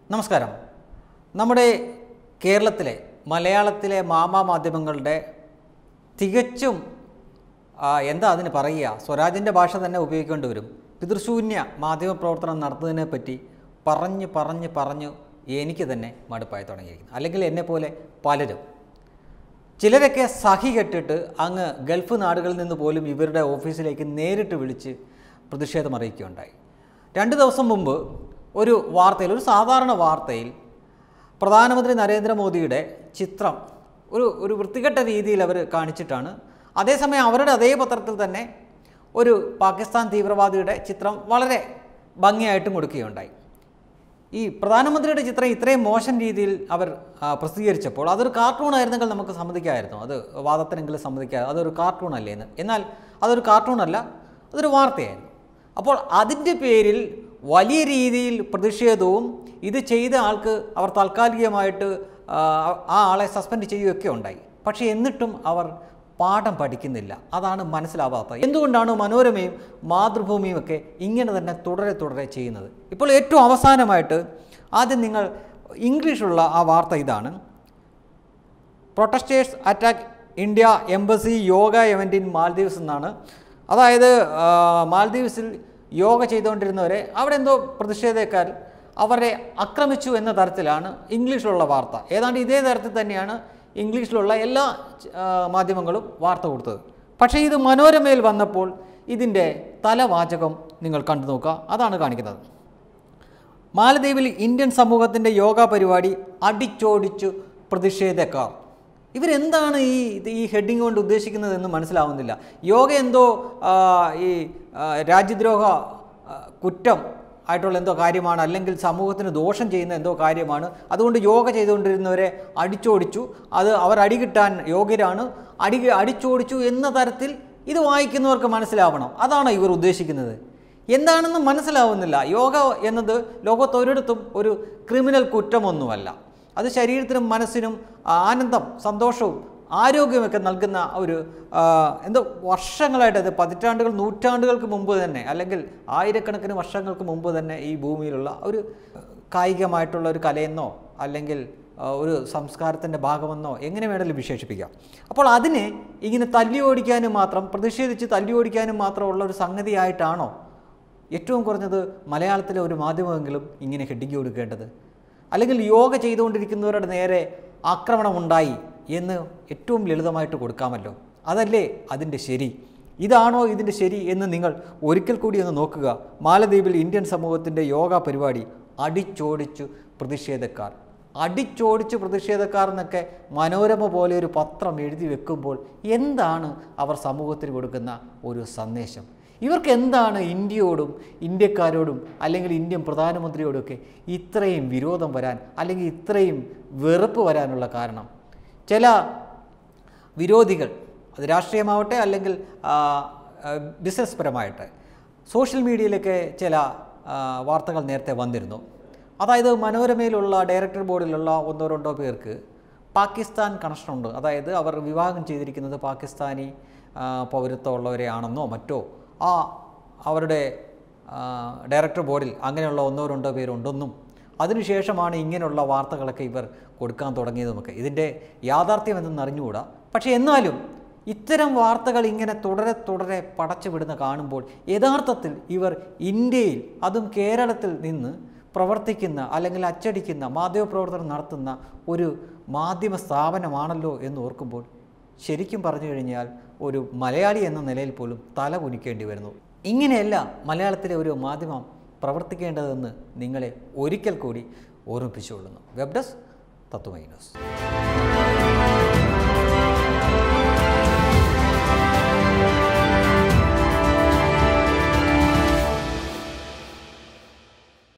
നമസ്കാരം നമ്മുടെ കേരളത്തിലെ മലയാളത്തിലെ മാമാ മാധ്യമങ്ങളുടെ തികച്ചും ആ, എന്താ അതിന് പറയുക സ്വരാജിൻ്റെ ഭാഷ തന്നെ ഉപയോഗിക്കേണ്ടി വരും പിതൃശൂന്യ മാധ്യമ പ്രവർത്തനം നടത്തുന്നതിനെ പറ്റി പറഞ്ഞ് പറഞ്ഞ് പറഞ്ഞ് എനിക്ക് തന്നെ മടുപ്പായി തുടങ്ങിയിരിക്കുന്നു അല്ലെങ്കിൽ എന്നെപ്പോലെ പലരും ചിലരൊക്കെ സഹി കെട്ടിട്ട് അങ്ങ് ഗൾഫ് നാടുകളിൽ നിന്ന് പോലും ഇവരുടെ ഓഫീസിലേക്ക് നേരിട്ട് വിളിച്ച് പ്രതിഷേധം അറിയിക്കുകയുണ്ടായി രണ്ട് ദിവസം മുമ്പ് ഒരു വാർത്തയിൽ ഒരു സാധാരണ വാർത്തയിൽ പ്രധാനമന്ത്രി നരേന്ദ്രമോദിയുടെ ചിത്രം ഒരു ഒരു വൃത്തികെട്ട രീതിയിൽ അവർ കാണിച്ചിട്ടാണ് അതേസമയം അവരുടെ അതേ പത്രത്തിൽ തന്നെ ഒരു പാകിസ്ഥാൻ തീവ്രവാദിയുടെ ചിത്രം വളരെ ഭംഗിയായിട്ട് കൊടുക്കുകയുണ്ടായി ഈ പ്രധാനമന്ത്രിയുടെ ചിത്രം ഇത്രയും മോശം രീതിയിൽ അവർ ആ, പ്രസിദ്ധീകരിച്ചപ്പോൾ അതൊരു കാർട്ടൂൺ ആയിരുന്നെങ്കിൽ നമുക്ക് സമ്മതിക്കാമായിരുന്നു അത് വാദത്തിനെങ്കിലും സമ്മതിക്കാം അതൊരു കാർട്ടൂൺ അല്ലേ എന്ന് എന്നാൽ അതൊരു കാർട്ടൂൺ അല്ല അതൊരു വാർത്തയായിരുന്നു അപ്പോൾ അതിൻ്റെ പേരിൽ വലിയ രീതിയിൽ പ്രതിഷേധവും ഇത് ചെയ്ത ആൾക്ക് അവർ താൽക്കാലികമായിട്ട് ആ, ആ ആളെ സസ്പെൻഡ് ചെയ്യുകയൊക്കെ ഉണ്ടായി പക്ഷേ എന്നിട്ടും അവർ പാഠം പഠിക്കുന്നില്ല അതാണ് മനസ്സിലാവാത്തത് എന്തുകൊണ്ടാണ് മനോരമയും മാതൃഭൂമിയും ഒക്കെ ഇങ്ങനെ തന്നെ തുടരെ തുടരെ ചെയ്യുന്നത് ഇപ്പോൾ ഏറ്റവും അവസാനമായിട്ട് ആദ്യം നിങ്ങൾ ഇംഗ്ലീഷുള്ള ആ വാർത്ത ഇതാണ് protesters attack India embassy yoga event in Maldives എന്നാണ് അതായത് ആ, മാൽദീവ്സിൽ യോഗ ചെയ്തുകൊണ്ടിരുന്നവരെ അവിടെ എന്തോ പ്രതിഷേധക്കാർ അവരെ ആക്രമിച്ചു എന്ന തരത്തിലാണ് ഇംഗ്ലീഷിലുള്ള വാർത്ത ഏതാണ്ട് ഇതേ തരത്തിൽ തന്നെയാണ് ഇംഗ്ലീഷിലുള്ള എല്ലാ ആ, മാധ്യമങ്ങളും വാർത്ത കൊടുത്തത് പക്ഷേ ഇത് മനോരമയിൽ വന്നപ്പോൾ ഇതിൻ്റെ തലവാചകം നിങ്ങൾ കണ്ടു നോക്കുക അതാണ് കാണിക്കുന്നത് മാലദ്വീപിൽ ഇന്ത്യൻ സമൂഹത്തിൻ്റെ യോഗ പരിപാടി അടിച്ചോടിച്ചു പ്രതിഷേധക്കാർ ഇവരെന്താണ് ഈ ഇത് ഈ ഹെഡിങ് കൊണ്ട് ഉദ്ദേശിക്കുന്നതെന്ന് മനസ്സിലാവുന്നില്ല യോഗ എന്തോ ആ, ഈ ആ, രാജ്യദ്രോഹ ആ, കുറ്റം ആയിട്ടുള്ള എന്തോ കാര്യമാണ് അല്ലെങ്കിൽ സമൂഹത്തിന് ദോഷം ചെയ്യുന്ന എന്തോ കാര്യമാണ് അതുകൊണ്ട് യോഗ ചെയ്തുകൊണ്ടിരുന്നവരെ അടിച്ചോടിച്ചു അത് അവർ അടി കിട്ടാൻ യോഗ്യരാണ് അടി അടിച്ചോടിച്ചു എന്ന തരത്തിൽ ഇത് വായിക്കുന്നവർക്ക് മനസ്സിലാവണം അതാണ് ഇവർ ഉദ്ദേശിക്കുന്നത് എന്താണെന്ന് മനസ്സിലാവുന്നില്ല യോഗ എന്നത് ലോകത്തൊരിടത്തും ഒരു ക്രിമിനൽ കുറ്റമൊന്നുമല്ല അത് ശരീരത്തിനും മനസ്സിനും ആനന്ദം സന്തോഷവും ആരോഗ്യമൊക്കെ നൽകുന്ന ഒരു ആ, എന്തോ വർഷങ്ങളായിട്ട് അത് പതിറ്റാണ്ടുകൾ നൂറ്റാണ്ടുകൾക്ക് മുമ്പ് തന്നെ അല്ലെങ്കിൽ ആയിരക്കണക്കിന് വർഷങ്ങൾക്ക് മുമ്പ് തന്നെ ഈ ഭൂമിയിലുള്ള ഒരു കായികമായിട്ടുള്ള ഒരു കലയെന്നോ അല്ലെങ്കിൽ ആ, ഒരു സംസ്കാരത്തിൻ്റെ ഭാഗമെന്നോ എങ്ങനെ വേണമെങ്കിലും വിശേഷിപ്പിക്കാം അപ്പോൾ അതിനെ ഇങ്ങനെ തല്ലി ഓടിക്കാനും മാത്രം പ്രതിഷേധിച്ച് തല്ലി ഓടിക്കാനും മാത്രമുള്ള ഒരു സംഗതിയായിട്ടാണോ ഏറ്റവും കുറഞ്ഞത് മലയാളത്തിലെ ഒരു മാധ്യമമെങ്കിലും ഇങ്ങനെ ഹെഡിങ് കൊടുക്കേണ്ടത് അല്ലെങ്കിൽ യോഗ ചെയ്തുകൊണ്ടിരിക്കുന്നവരുടെ നേരെ ആക്രമണമുണ്ടായി എന്ന് ഏറ്റവും ലളിതമായിട്ട് കൊടുക്കാമല്ലോ അതല്ലേ അതിൻ്റെ ശരി ഇതാണോ ഇതിൻ്റെ ശരി എന്ന് നിങ്ങൾ ഒരിക്കൽ കൂടി ഒന്ന് നോക്കുക മാലദ്വീപിൽ ഇന്ത്യൻ സമൂഹത്തിൻ്റെ യോഗ പരിപാടി അടിച്ചോടിച്ചു പ്രതിഷേധക്കാർ അടിച്ചോടിച്ച് പ്രതിഷേധക്കാർ എന്നൊക്കെ മനോരമ പോലെ ഒരു പത്രം എഴുതി വെക്കുമ്പോൾ എന്താണ് അവർ സമൂഹത്തിന് കൊടുക്കുന്ന ഒരു സന്ദേശം ഇവർക്ക് എന്താണ് ഇന്ത്യയോടും ഇന്ത്യക്കാരോടും അല്ലെങ്കിൽ ഇന്ത്യൻ പ്രധാനമന്ത്രിയോടൊക്കെ ഇത്രയും വിരോധം വരാൻ അല്ലെങ്കിൽ ഇത്രയും വെറുപ്പ് വരാനുള്ള കാരണം ചില വിരോധികൾ അത് രാഷ്ട്രീയമാവട്ടെ അല്ലെങ്കിൽ ആ, ആ, ബിസിനസ് പരമായിട്ട് സോഷ്യൽ മീഡിയയിലൊക്കെ ചില ആ, വാർത്തകൾ നേരത്തെ വന്നിരുന്നു അതായത് മനോരമയിലുള്ള ഡയറക്ടർ ബോർഡിലുള്ള ഒന്നോ രണ്ടോ പേർക്ക് പാകിസ്ഥാൻ കണക്ഷനുണ്ട് അതായത് അവർ വിവാഹം ചെയ്തിരിക്കുന്നത് പാകിസ്ഥാനി ആ, പൗരത്വമുള്ളവരെയാണെന്നോ മറ്റോ ആ അവരുടെ ആ, ഡയറക്ടർ ബോർഡിൽ അങ്ങനെയുള്ള ഒന്നോ രണ്ടോ പേരുണ്ടെന്നും അതിനുശേഷമാണ് ഇങ്ങനെയുള്ള വാർത്തകളൊക്കെ ഇവർ കൊടുക്കാൻ തുടങ്ങിയതുമൊക്കെ ഇതിൻ്റെ യാഥാർത്ഥ്യം എന്തെന്ന് അറിഞ്ഞുകൂടാ പക്ഷേ എന്നാലും ഇത്തരം വാർത്തകൾ ഇങ്ങനെ തുടരെ തുടരെ പടച്ചു വിടുന്ന കാണുമ്പോൾ യഥാർത്ഥത്തിൽ ഇവർ ഇന്ത്യയിൽ അതും കേരളത്തിൽ നിന്ന് പ്രവർത്തിക്കുന്ന അല്ലെങ്കിൽ അച്ചടിക്കുന്ന മാധ്യമപ്രവർത്തനം നടത്തുന്ന ഒരു മാധ്യമ സ്ഥാപനമാണല്ലോ എന്ന് ഓർക്കുമ്പോൾ ശരിക്കും പറഞ്ഞു കഴിഞ്ഞാൽ ഒരു മലയാളി എന്ന നിലയിൽ പോലും തല കുനിക്കേണ്ടി വരുന്നു ഇങ്ങനെയല്ല മലയാളത്തിലെ ഒരു മാധ്യമം പ്രവർത്തിക്കേണ്ടതെന്ന് നിങ്ങളെ ഒരിക്കൽ കൂടി ഓർമ്മിപ്പിച്ചുകൊള്ളുന്നു വെബ് ഡെസ്ക് തത്വമൈ ന്യൂസ്